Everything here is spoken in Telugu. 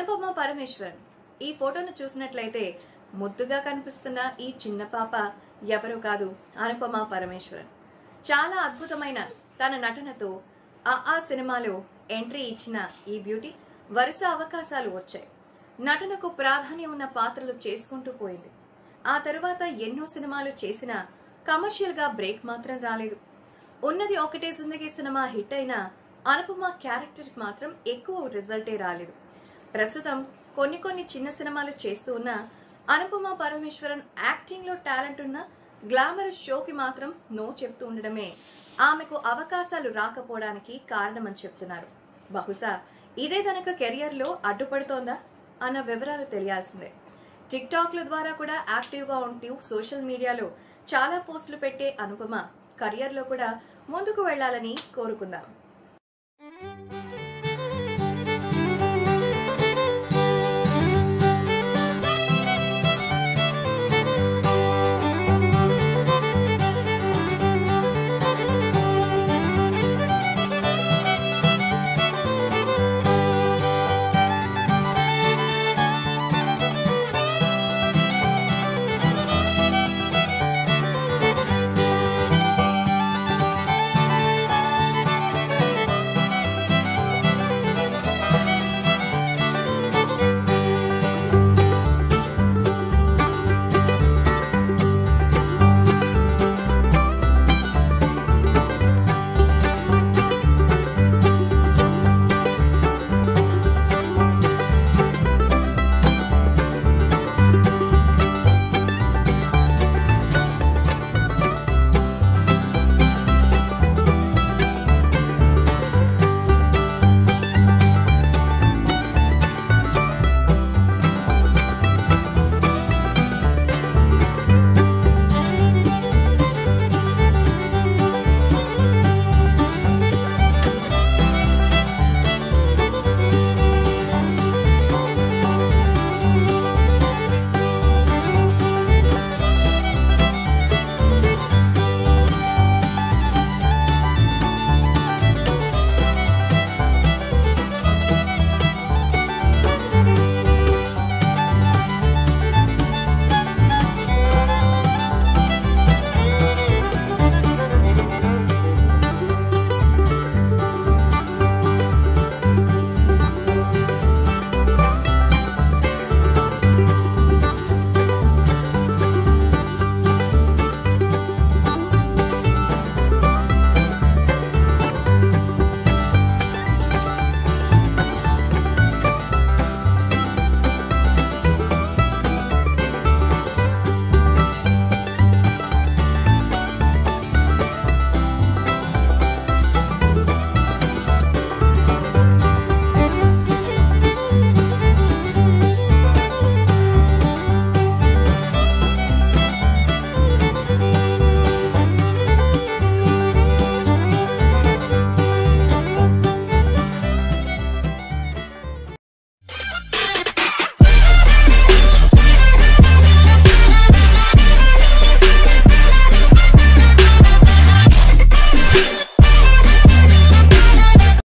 అనుపమ పరమేశ్వరన్ ఈ ఫోటోను చూసినట్లయితే ముద్దుగా కనిపిస్తున్న ఈ చిన్న పాప ఎవరో కాదు అనుపమ పరమేశ్వరన్ చాలా అద్భుతమైన తన నటనతో ఆ ఆ సినిమాలో ఎంట్రీ ఇచ్చిన ఈ బ్యూటీ వరుస అవకాశాలు వచ్చాయి నటనకు ప్రాధాన్యం ఉన్న పాత్రలు చేసుకుంటూ పోయింది ఆ తరువాత ఎన్నో సినిమాలు చేసినా కమర్షియల్ గా బ్రేక్ మాత్రం రాలేదు ఉన్నది ఒకటే జిందగీ సినిమా హిట్ అయినా అనుపమ క్యారెక్టర్ కి మాత్రం ఎక్కువ రిజల్టే రాలేదు ప్రస్తుతం కొన్ని కొన్ని చిన్న సినిమాలు చేస్తూ ఉన్న అనుపమ పరమేశ్వరన్ యాక్టింగ్ లో టాలెంట్ ఉన్న గ్లామరస్ షోకి మాత్రం నో చెప్తూ ఉండడమే ఆమెకు అవకాశాలు రాకపోవడానికి కారణమని చెప్తున్నారు బహుశా ఇదే తనక కెరియర్ లో అడ్డుపడుతోందా అన్న వివరాలు తెలియాల్సిందే టిక్ టాక్ల ద్వారా కూడా యాక్టివ్ గా ఉంటూ సోషల్ మీడియాలో చాలా పోస్టులు పెట్టే అనుపమ కెరియర్ లో కూడా ముందుకు వెళ్లాలని కోరుకుందాం